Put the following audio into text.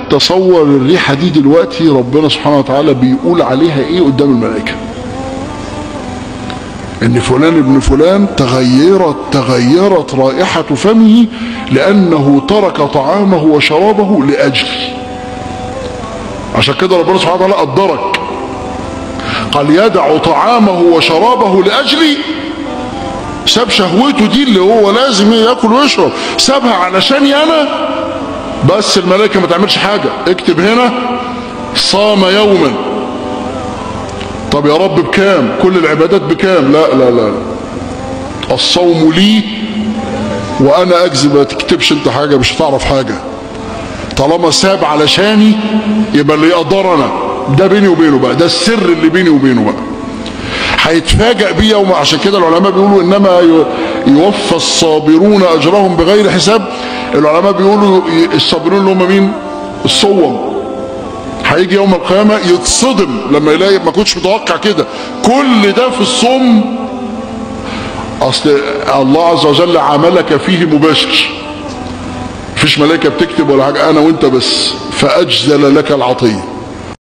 تصور الريحة دي دلوقتي ربنا سبحانه وتعالى بيقول عليها ايه قدام الملائكة ان فلان ابن فلان تغيرت تغيرت رائحة فمه لانه ترك طعامه وشرابه لاجلي عشان كده ربنا سبحانه وتعالى قدرك قال يدع طعامه وشرابه لاجلي ساب شهوته دي اللي هو لازم ياكل ويشرب سابها علشاني انا بس الملائكة ما تعملش حاجة اكتب هنا صام يوما طب يا رب بكام كل العبادات بكام لا لا لا الصوم لي وانا اجزي ما تكتبش انت حاجة مش هتعرف حاجة طالما ساب علشاني يبقى اللي يقدرنا ده بيني وبينه بقى ده السر اللي بيني وبينه بقى هيتفاجئ بيه يوم عشان كده العلماء بيقولوا انما يوفى الصابرون اجرهم بغير حساب العلماء بيقولوا الصابرون اللي هم مين الصوم هيجي يوم القيامة يتصدم لما يلاقي ما كنتش متوقع كده كل ده في الصوم اصل الله عز وجل عملك فيه مباشر مفيش ملائكة بتكتب ولا حاجة انا وانت بس فاجزل لك العطيه